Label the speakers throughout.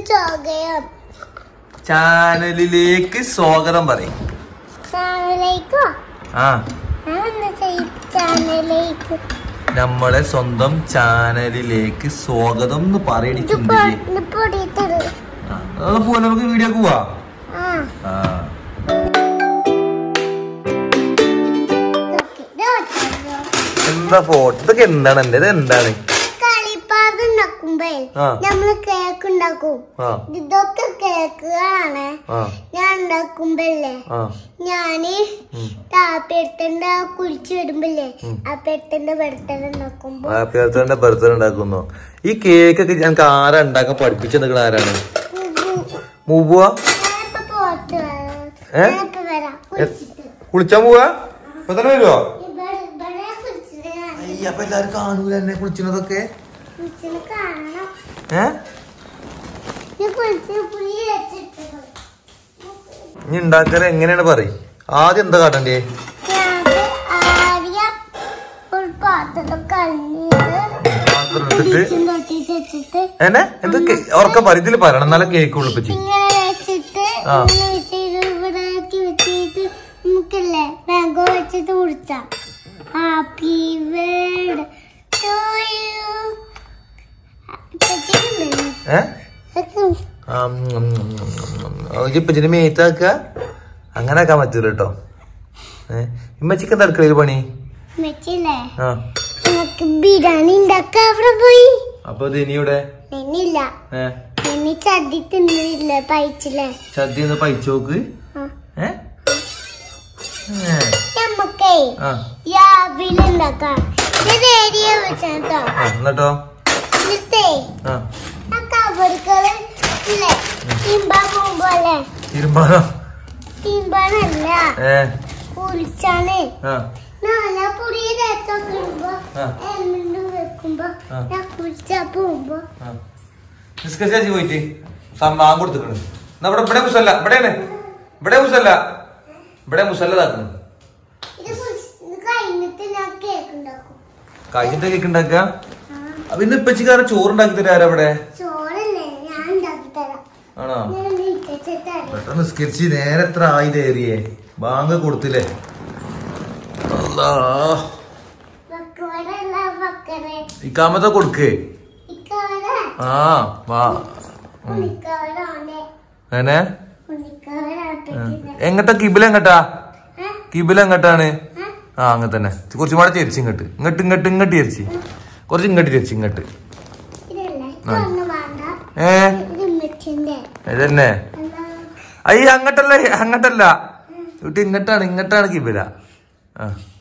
Speaker 1: ചോകയം
Speaker 2: ചാനലിലേക്ക് സ്വാഗതം പറയും
Speaker 1: ചാനലിലേക്കോ
Speaker 2: ആ
Speaker 1: ഞാൻ ചാനലിലേക്ക്
Speaker 2: നമ്മളെ സ്വന്തം ചാനലിലേക്ക് സ്വാഗതം എന്ന്
Speaker 1: ഇത്
Speaker 2: പറയണിക്കുണ്ട്
Speaker 1: പൊ- പൊടിയിട്ടത്
Speaker 2: അത് പോലെ നമുക്ക് വീഡിയോ പോവാ
Speaker 1: ആ
Speaker 2: ആ
Speaker 1: ഇതൊക്കെ. ഇത് വെച്ചോ.
Speaker 2: എന്താ ഫോട്ടോ ഇതൊക്കെ എന്താണ് എന്റെ ഇത് എന്താണ്
Speaker 1: കളിപ്പാത് ഉണ്ടാക്കുമ്പേ
Speaker 2: ആ.
Speaker 1: നമ്മള് കേക്ക് ഉണ്ടാക്കും
Speaker 2: ആ
Speaker 1: ഇതൊക്കെ കേക്കുകളാണ്
Speaker 2: ആ
Speaker 1: ഞാൻ ഉണ്ടാക്കുമ്പല്ലേ
Speaker 2: ആ
Speaker 1: ഞാന്
Speaker 2: ഉം.
Speaker 1: ആ പെരുത്തന്റെ കുളിച്ച് വരുമ്പല്ലേ ആ പെരുത്തന്റെ പെരുത്തൽ ഉണ്ടാക്കുമ്പോ
Speaker 2: ഹാപ്പിയുടെ ബർത്ത്ഡേ ഉണ്ടാക്കുന്നു ഈ കേക്ക് ഒക്കെ ഞങ്ങൾക്ക് ആരാ ഉണ്ടാക്കാൻ പഠിപ്പിച്ചു നിൽക്കുന്ന ആരാണ് മൂവുക
Speaker 1: ഞാനിപ്പോ പുറത്ത് വരാം.
Speaker 2: ഏ?
Speaker 1: ഞാനിപ്പോ വരാം കുളിച്ചിട്ട്
Speaker 2: കുളിച്ചാൻ പോവാ ഇപ്പൊ തന്നെ വരുവോ
Speaker 1: ഇവിടെ ഇവിടെ കുളിച്ചിട്ട് ഞാൻ
Speaker 2: അയ്യ അപ്പൊ എല്ലാരും കാണൂല എന്നെ കുളിക്കുന്നതൊക്കെ
Speaker 1: കുളിച്ചിട്ട് കാണണം
Speaker 2: ഏ
Speaker 1: ഞാൻ കുളിച്ച് പുളി വെച്ചിട്ട്
Speaker 2: ഇനി ഉണ്ടാക്കല് എങ്ങനെയാണ് പറയും ആദ്യം എന്താ കാട്ടണ്ടേ
Speaker 1: ഞാന് ആദ്യം ഒരു പാത്രം കഞ്ഞിട്ട്
Speaker 2: പാത്രം എടുത്തിട്ട്
Speaker 1: വെച്ചിട്ട് വെച്ചിട്ട്
Speaker 2: എന്നെ എന്താ ഉറക്കം പറ ഇതിൽ പറയണം എന്നാലേ കേക്ക് ഉള്ളിപ്പിച്ച്
Speaker 1: ഇങ്ങനെ വെച്ചിട്ട്
Speaker 2: ആ.
Speaker 1: ഇങ്ങനെ വെച്ചിട്ട് ഇവിടെ ആക്കി വെച്ചിട്ട് നമുക്കല്ലേ മാംഗോ വെച്ചിട്ട് കുടിച്ചാ ഹാപ്പി ബേർഡ് ടു യു
Speaker 2: ഏ ഇപ്പച്ചിന്റെ മേത്താക്ക അങ്ങനെ ആക്കാൻ പറ്റൂല കേട്ടോ ഏ ഇമ്മച്ചിക്ക് എന്താ അടുക്കളയിൽ പണി
Speaker 1: മെച്ചില്ലേ
Speaker 2: ആ
Speaker 1: നമുക്ക് ബിരിയാണി ഉണ്ടാക്കാൻ അവിടെ പോയി
Speaker 2: അപ്പൊ ഇത് ഇനിയുടെ
Speaker 1: നിന്നില്ല
Speaker 2: ഏ
Speaker 1: നിന്നി ചതി തിന്നില്ല പയിച്ചില്ലേ
Speaker 2: സദ്യ ഒന്ന് പൈച്ചു നോക്ക്
Speaker 1: ആ.
Speaker 2: ഏ ഏ.
Speaker 1: നമുക്കേ
Speaker 2: ആ
Speaker 1: രാവിലെ ഉണ്ടാക്കാം ഇത് ഏരിയ വെച്ചാട്ടോ
Speaker 2: ആ, എന്നിട്ടോ
Speaker 1: എന്നിട്ടേ
Speaker 2: ആ
Speaker 1: ആ കവറുകള് ഇല്ലേ തിമ്പാൻ പോകുമ്പോലെ
Speaker 2: തീരുമാനം
Speaker 1: തിമ്പാനല്ല
Speaker 2: ഏ
Speaker 1: കുളിച്ചാണ്
Speaker 2: ആ
Speaker 1: നല്ല പുതിയ രസമൊക്കെ ഇടുമ്പോ
Speaker 2: ആ.
Speaker 1: എണ്ണ വെക്കുമ്പോ
Speaker 2: ആ.
Speaker 1: ഞാൻ കുളിച്ചാ പോകുമ്പോ
Speaker 2: ആ നിസ്കരിച്ച് ചേച്ചി പോയിട്ട് സമ്മാൻ കൊടുത്തിക്കണ് എന്നാ ഇവിടെ ഇവിടെ മുസല്ല ഇവിടെയാണ് ഇവിടെ മുസല്ല ഇവിടെ മുസല്ല ഇതാക്കണം
Speaker 1: ഇത് കുളിച്ച് ഇത് കഴിഞ്ഞിട്ട് ഞാൻ കേക്ക് ഉണ്ടാക്കും
Speaker 2: കഴിഞ്ഞിട്ട് കേക്ക് ഉണ്ടാക്കുക
Speaker 1: ആ,
Speaker 2: അപ്പൊ ഇന്ന് ഇപ്പച്ചിക്കാരൻ ചോറ് ഉണ്ടാക്കി തരാറ് അവിടെ
Speaker 1: ചോറല്ലേ ഞാൻ ഉണ്ടാക്കി തരാം
Speaker 2: ആണോ
Speaker 1: ഞാൻ നീക്കിച്ച് തരാം
Speaker 2: പെട്ടെന്ന് നിസ്കരിച്ച് നേരെ എത്ര ആയില്ലേ ഏറിയേ ബാങ്ക് കൊടുത്തില്ലേ അല്ലാ
Speaker 1: വക്കവരല്ല വക്കരെ
Speaker 2: ഇക്കാമത്തെ കൊടുക്ക്
Speaker 1: ഇക്കവര
Speaker 2: ആ വാ
Speaker 1: ഉണിക്കവരാണ്
Speaker 2: അങ്ങനെ
Speaker 1: ഉണിക്കവരാണ്
Speaker 2: എങ്ങട്ടാ കിബില എങ്ങട്ടാ കിബില എങ്ങട്ടാണ് ആ അങ്ങനെ തന്നെ കുറച്ചും കൂടെ ചേരിച്ച് ഇങ്ങോട്ട് ഇങ്ങോട്ട് ഇങ്ങോട്ട് ഇങ്ങോട്ട് ചേരിച്ച് കുറച്ച് ഇങ്ങോട്ട് ചേരിച്ച് ഇങ്ങോട്ട്
Speaker 1: ഇതല്ലേ
Speaker 2: ആ.
Speaker 1: ഇതൊന്നും വേണ്ട
Speaker 2: ഏ
Speaker 1: ഇത് ഉമ്മച്ചിന്റെ
Speaker 2: ഇതന്നെ
Speaker 1: എന്താ
Speaker 2: അയ്യ അങ്ങട്ടല്ല അങ്ങട്ടല്ല കുട്ടി ഇങ്ങട്ടാണ് ഇങ്ങട്ടാണ് കിബില ആ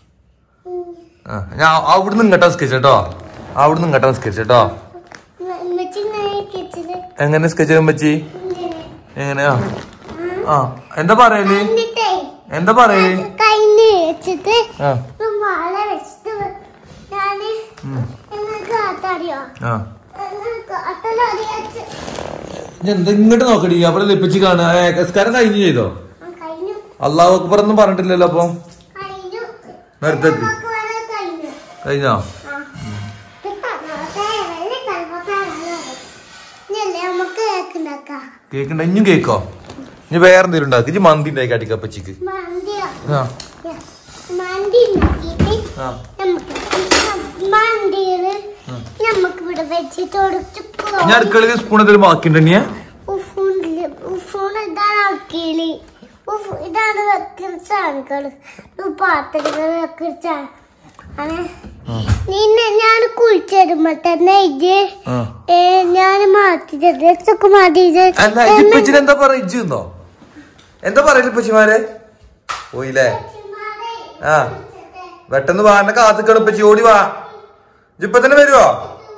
Speaker 2: ആ ഞാൻ അവിടുന്ന് ഇങ്ങോട്ടാ സ്കെച്ച് കേട്ടോ അവിടുന്ന് ഇങ്ങോട്ടാ സ്കെച്ച് കേട്ടോ
Speaker 1: ഉമ്മച്ചി ഇങ്ങനെ കിച്ചത്
Speaker 2: എങ്ങനെ സ്കെച്ച് ചെയ്യാൻ പറ്റി
Speaker 1: ഇങ്ങനെ
Speaker 2: എങ്ങനെയാ ആ എന്താ പറയല്
Speaker 1: എന്നിട്ടേ
Speaker 2: എന്താ പറയല്
Speaker 1: കയ്യില് വെച്ചിട്ട്
Speaker 2: ആ
Speaker 1: ഒരു മാല വെച്ചിട്ട് ഞാന്
Speaker 2: ഉം.
Speaker 1: എന്നെ കാത്തറിയോ
Speaker 2: ആ
Speaker 1: എന്നെ കാത്തലറിയാച്ച്
Speaker 2: ഇനി എന്താ ഇങ്ങോട്ട് നോക്കടി അവിടെ ലഭിച്ച് കാണുക നിസ്കാരം കഴിഞ്ഞു ചെയ്തോ
Speaker 1: കഴിഞ്ഞു
Speaker 2: അള്ളാഹു അക്ബർ ഒന്നും പറഞ്ഞിട്ടില്ലല്ലോ അപ്പൊ
Speaker 1: കഴിഞ്ഞു
Speaker 2: നിർത്തക്ക്
Speaker 1: നമുക്ക് വേറെ കഴിഞ്ഞു
Speaker 2: കഴിഞ്ഞോ
Speaker 1: ആ. ഇത് കർമ്മത്തായ വലിയ കർമ്മത്തായാണ്. ഇനിയല്ലേ നമുക്ക് കേക്ക് ഉണ്ടാക്കാം
Speaker 2: കേക്ക് ഉണ്ട് ഇഞ്ഞും കേക്കോ ഇനി വേറെ എന്തെങ്കിലും ഉണ്ടാക്കി ഇജ്ജ് മന്തി ഉണ്ടാക്കി അടിക്കപ്പച്ചിക്ക്
Speaker 1: മന്തിയോ
Speaker 2: ആ
Speaker 1: മന്തി ഉണ്ടാക്കിയിട്ട്
Speaker 2: ആ
Speaker 1: നമുക്ക് മന്തിയില് നമുക്ക് ഇവിടെ വെച്ചിട്ട് കൊടുത്ത്
Speaker 2: ഞാൻ അടുക്കളയിൽ സ്പൂൺ എന്തെങ്കിലും ബാക്കിണ്ട് ഇനിയെ
Speaker 1: ഉഫൂണില് ഉഫൂൺ ഇതാണ് ആക്കിയില് ഉഫ് ഇതാണ് വെക്കുന്ന സാധനങ്ങള് ഇത് പാത്രങ്ങൾ വെക്കുന്ന സാധനം ആണ് നിന്നെ ഞാൻ കുളിച്ചിടുമ്പോ തന്നെ ഇത്
Speaker 2: ആ.
Speaker 1: ഏ ഞാൻ മാറ്റി ഡ്രസ്സൊക്കെ മാറ്റിയത്
Speaker 2: അല്ല ഇപ്പച്ചിന് എന്താ പറയാ ഇജ്ജ് എന്നോ എന്താ പറയല് ഇപ്പച്ചിമാരെ പോയില്ലേ ആ പെട്ടെന്ന് വാണ്ട കാത്തുക്കണം ഇപ്പച്ചി ഓടി വാ ഇജ്ജ് ഇപ്പൊ തന്നെ വരുവോ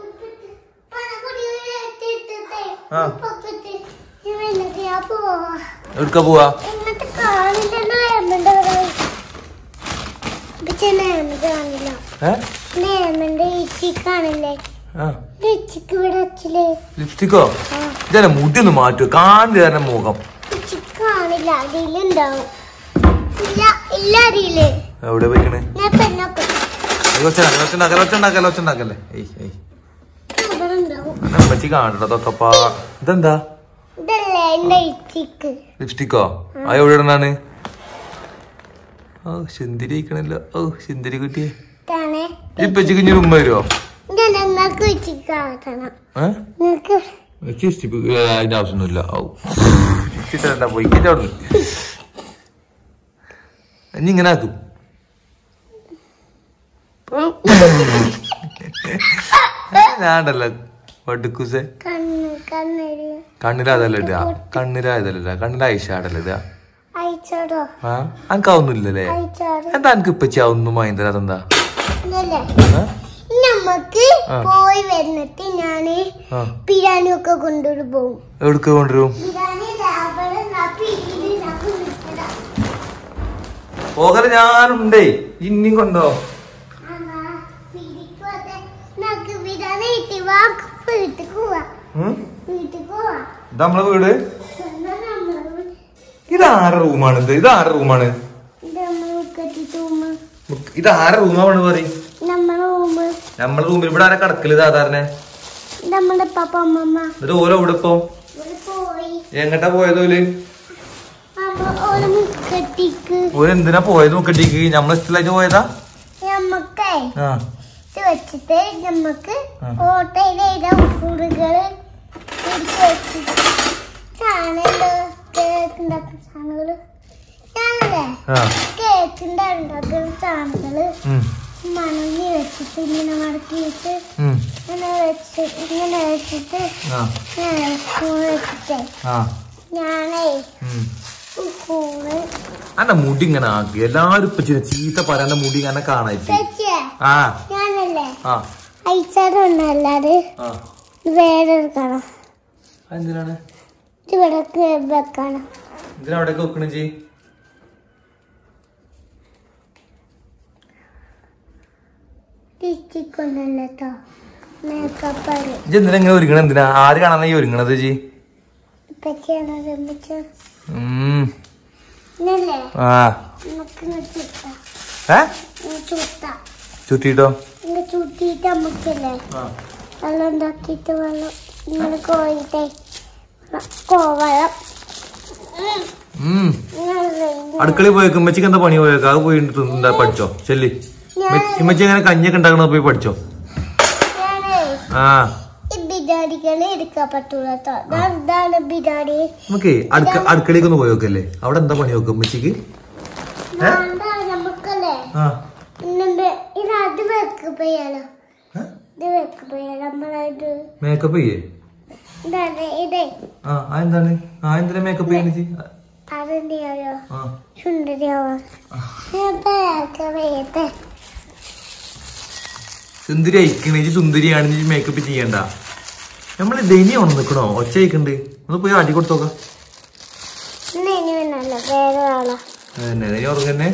Speaker 2: ആ.
Speaker 1: പോവാ
Speaker 2: എവിടുക്ക പോവാ
Speaker 1: എന്നിട്ട് കാണില്ല നേമന്റെ പക്ഷെ നേമ കാണില്ല
Speaker 2: ഏ
Speaker 1: നേമന്റെ ഇച്ചി കാണില്ലേ
Speaker 2: ആ
Speaker 1: ഇച്ചിക്ക് ഇവിടെ അച്ചില്ലേ
Speaker 2: ലിപ്സ്റ്റിക്കോ
Speaker 1: ആ
Speaker 2: ഇതന്നെ മുടി ഒന്ന് മാറ്റുക കാണില്ല തന്നെ മുഖം
Speaker 1: ഇച്ചിക്ക് കാണില്ല അതിലുണ്ടാവും ഇല്ല ഇല്ല അതില്
Speaker 2: എവിടെ പോയിക്കണേ
Speaker 1: ഞാൻ പെണ്ണൊക്കെ
Speaker 2: ഒച്ചുണ്ടാക്കല്ലേ ഒച്ചുണ്ടാക്കല്ലേ ഒച്ചുണ്ടാക്കല്ലേ ഏയ് ഏയ്
Speaker 1: അവിടെ ഉണ്ടാവും
Speaker 2: അമ്മച്ചി കാണണ്ടതൊക്കെ പാ ഇതെന്താ
Speaker 1: എന്റെ ഇച്ചിക്ക്
Speaker 2: ലിപ്സ്റ്റിക്കോ ആ എവിടെ ഇടണാണ് ഓ സുന്ദരി ഇരിക്കണല്ലോ ഓ സുന്ദരി കുട്ടിയെ
Speaker 1: ഇതാണ്
Speaker 2: ഇപ്പച്ചിക്ക് ഇനി ഉമ്മ വരുമോ
Speaker 1: ഞാൻ നിങ്ങൾക്ക് ഇച്ചിക്ക് ആക്കണം
Speaker 2: ഏഹ്
Speaker 1: നിങ്ങൾക്ക്
Speaker 2: അതിന്റെ ആവശ്യമൊന്നുമില്ല ഔ ചിട്ടണ്ട പോയി കിട്ടാ അവിടുന്ന് ഇനി ഇങ്ങനെ ആക്കും ഞാണ്ടല്ലോ വടുക്കുസെ
Speaker 1: കണ്ണ് കണ്ണൊരു
Speaker 2: കണ്ണിലാതല്ല ഇടുക കണ്ണിലായതല്ല ഇടുക കണ്ണിലായിഷാടല്ല ഇടുക
Speaker 1: അയച്ചോടോ
Speaker 2: ആ അനക്കാവുന്നില്ലല്ലേ
Speaker 1: അയച്ചോടോ
Speaker 2: എന്താ എനിക്ക് ഇപ്പച്ചി ആവുന്നു മൈൻഡ് അതെന്താ
Speaker 1: ഇല്ലല്ലേ
Speaker 2: ആ?
Speaker 1: നമുക്ക്
Speaker 2: ആ.
Speaker 1: പോയി വരുന്നിട്ട് ഞാന്
Speaker 2: ആ
Speaker 1: ബിരിയാണി ഒക്കെ കൊണ്ടുപോയി പോകും
Speaker 2: എവിടേക്ക് കൊണ്ടുവരും
Speaker 1: ബിരിയാണി രാവിലെ പിരിയിൽ നമുക്ക് നിൽക്കണം
Speaker 2: പോകല് ഞാനുണ്ടേ ഇനിയും കൊണ്ടോ
Speaker 1: അന്നാ പിരിക്കുവത്തെ നമുക്ക് ബിരിയാണി കിട്ടി വാ വീട്ടിൽ പോവാ
Speaker 2: ഉം?
Speaker 1: വീട്ടിൽ പോവാ
Speaker 2: ഇത് നമ്മളെ വീട്
Speaker 1: എന്നാ നമ്മള്
Speaker 2: ഇത് ആരുടെ റൂമാണ് ഇത് ഇത് ആരുടെ റൂമാണ്
Speaker 1: നമ്മള് കെട്ടിട്ട് റൂമ്
Speaker 2: ഇത് ആരുടെ റൂമാണ് പറയും
Speaker 1: നമ്മളെ റൂമ്
Speaker 2: നമ്മളെ റൂമിൽ ഇവിടെ ആരാ കിടക്കല് സാധാരണ
Speaker 1: നമ്മുടെ പപ്പ അമ്മമ്മ
Speaker 2: എന്നിട്ട് ഓരോ ഇവിടെ ഇപ്പൊ
Speaker 1: ഇവിടെ പോയി
Speaker 2: എങ്ങട്ടാ പോയത് ഓല്
Speaker 1: അമ്മ ഓരോ കെട്ടിക്ക്
Speaker 2: ഓര് എന്തിനാ പോയത് നോക്കട്ടേക്ക് നമ്മളെ ഇഷ്ടമായിട്ട് പോയതാ
Speaker 1: നമ്മക്കേ
Speaker 2: ആ
Speaker 1: ഇത് വെച്ചിട്ട് നമുക്ക്
Speaker 2: ആ.
Speaker 1: ഓട്ടയിലെ ഉപ്പുകള് എടുത്ത് വെച്ചിട്ട് ചാനല് കേക്ക് ഉണ്ടാക്കുന്ന സാധനങ്ങള് ഞാനല്ലേ
Speaker 2: ആ
Speaker 1: കേക്കിന്റെ ഉണ്ടാക്കുന്ന സാധനങ്ങള്
Speaker 2: ഉം,
Speaker 1: മണങ്ങി വെച്ചിട്ട് ഇങ്ങനെ മടക്കിയിട്ട്
Speaker 2: ഉം,
Speaker 1: ഇങ്ങനെ വെച്ച് ഇങ്ങനെ വെച്ചിട്ട്
Speaker 2: ആ
Speaker 1: ഇങ്ങനെ സ്പൂൺ വെച്ചിട്ട്
Speaker 2: ആ
Speaker 1: ഞാനേ
Speaker 2: ഉം.
Speaker 1: സ്പൂണ്
Speaker 2: അന്റെ മുടി ഇങ്ങനെ ആക്കി എല്ലാരും ഇപ്പൊ ചില ചീത്ത പറയാന്റെ മുടി ഇങ്ങനെ കാണായിട്ട്
Speaker 1: വെച്ചേ
Speaker 2: ആ
Speaker 1: ഞാനല്ലേ
Speaker 2: ആ
Speaker 1: അയച്ചാറുണ്ടല്ലാതെ
Speaker 2: ആ
Speaker 1: വേറെ എടുക്കണം
Speaker 2: എന്തിനാണ്
Speaker 1: ഇത് ഇവിടെ വെക്കണം
Speaker 2: എന്തിനാ അവിടേക്ക് വെക്കണേ ചെയ്
Speaker 1: ലിസ്റ്റിക്കൊന്നല്ല കേട്ടോ മേക്കപ്പ് ആണ്
Speaker 2: ഇജ്ജ് എന്തിനാ ഇങ്ങനെ ഒരുങ്ങണ എന്തിനാ ആര് കാണാനാ ഈ ഒരുങ്ങണത് ജി
Speaker 1: ഇപ്പൊക്കെയാണ് നിർമ്മിച്ച
Speaker 2: ഉം
Speaker 1: ഇന്നല്ലേ
Speaker 2: ആ
Speaker 1: നമുക്ക് ഇങ്ങ് ചുട്ടാം
Speaker 2: ഏ
Speaker 1: ഇങ്ങ് ചുട്ടാം
Speaker 2: ചുറ്റിട്ടോ
Speaker 1: ഇങ്ങ് ചുട്ടിയിട്ട് നമുക്കല്ലേ
Speaker 2: ആ
Speaker 1: വെള്ളം ഉണ്ടാക്കിയിട്ട് വെള്ളം ഇങ്ങനെ കോഴിട്ടെ കോവളം
Speaker 2: ഉം അടുക്കളയിൽ പോയേക്ക് ഉമ്മച്ചിക്ക് എന്താ പണി പോയേക്ക് അത് പോയി എന്താ പഠിച്ചോ ചെല്ലി ഇമ്മച്ചി എങ്ങനെ കഞ്ഞിയൊക്കെ ഉണ്ടാക്കണത് പോയി പഠിച്ചോ
Speaker 1: ഞാനേ
Speaker 2: ആ
Speaker 1: ഈ ബിരിയാണികളെ എടുക്കാൻ പറ്റൂല കേട്ടോ ഞാൻ ഇതാണ് ബിരിയാണി
Speaker 2: നമുക്ക് അടുക്ക അടുക്കളയിലേക്ക് ഒന്ന് പോയോക്കല്ലേ അവിടെ എന്താ പണി നോക്കും ഉമ്മച്ചിക്ക് ഏ?
Speaker 1: വേണ്ട നമുക്കല്ലേ
Speaker 2: ആ
Speaker 1: ഇന്നെ ഇത് അത് വെക്ക് പോയാലോ
Speaker 2: ഏ?
Speaker 1: ഇത് വെക്ക് പോയാലോ നമ്മളത്
Speaker 2: മേക്കപ്പ് ചെയ്യേ
Speaker 1: ഇതാണ് ഇതേ
Speaker 2: ആ ആ എന്താണ് ആ എന്തിനാ മേക്കപ്പ് ചെയ്യുന്നത്
Speaker 1: അതെന്തെയാലോ
Speaker 2: ആ
Speaker 1: സുന്ദരിയാവാൻ വേണ്ടേ
Speaker 2: സുന്ദരി അയക്കണേ സുന്ദരിയാണ് മേക്കപ്പ് ചെയ്യണ്ട നമ്മൾ ദനി ഒന്ന് നിക്കണോ ഒച്ച അയക്കണ്ട് ഒന്ന് പോയി ആട്ടി കൊടുത്തോക്കാം
Speaker 1: ഇന്ന് ഇനി വേണല്ലോ വേറെ ആളാ
Speaker 2: തന്നെ ദനി ഉറങ്ങന്നെ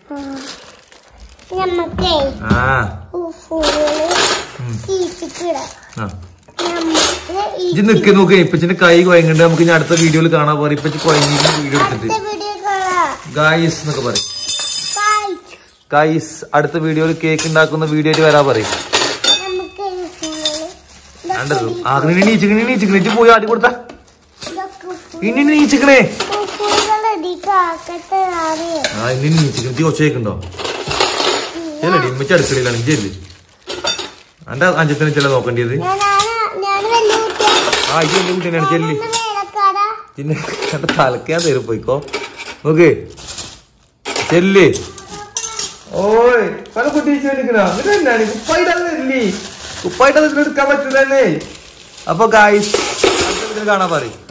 Speaker 1: നമ്മക്കേ
Speaker 2: ആ
Speaker 1: ഫുള്ള്
Speaker 2: ഉം.
Speaker 1: ചീച്ചിക്കിടാം
Speaker 2: ആ
Speaker 1: നമുക്ക് ഈ
Speaker 2: ഇജ്ജ് നിക്ക് നോക്ക് ഇപ്പച്ചിന്റെ കൈ കുഴങ്ങണ്ട് നമുക്ക് ഇനി അടുത്ത വീഡിയോയിൽ കാണാൻ പറയും ഇപ്പച്ചി കുഴങ്ങിട്ട് വീഡിയോ എടുത്തിട്ട്
Speaker 1: അടുത്ത വീഡിയോ കാണാം
Speaker 2: ഗായ്സ് എന്നൊക്കെ പറയും
Speaker 1: ബൈ
Speaker 2: ഗായ്സ് അടുത്ത വീഡിയോയിൽ കേക്ക് ഉണ്ടാക്കുന്ന വീഡിയോയിൽ വരാൻ പറയും
Speaker 1: നമുക്ക് ഈ ഫുള്ള്
Speaker 2: കണ്ടല്ലോ ആ ഇനി നീച്ചിക്കണേ നീച്ചിക്കണേ ഇജ്ജ് പോയി ആട്ടി കൊടുത്ത ഇനി നീച്ചിക്കണേ
Speaker 1: ഉപ്പുകളടിക്കാക്കട്ടെ അറിയോ
Speaker 2: ആ ഇനി നീച്ചിക്കണേ ഇജ്ജ് ഒച്ച കേൾക്കുണ്ടോ ചെല്ലടി ഇമ്മച്ചി അടുക്കളയിലാണ് ചെല്ല് എന്റെ അഞ്ചത്തിന് ചെല്ല നോക്കേണ്ടത്
Speaker 1: ഞാൻ ഞാൻ വലിയ കുട്ടിയാ
Speaker 2: ആ ഇത് എന്റെ കുട്ടീനാണ് ചെല്ല്
Speaker 1: ഞാനൊന്ന് വേലക്കാരാ
Speaker 2: പിന്നെ എന്റെ തലക്കാൻ തരും പോയിക്കോ നോക്ക് ചെല്ല് ഓയ് പല കുട്ടി ചെല്ലിക്കണ കുപ്പായിട്ടാ കുപ്പായിട്ടാ എടുക്കാൻ പറ്റൂലല്ലേ അപ്പൊ ഗായ്സ് കാണാൻ പറയും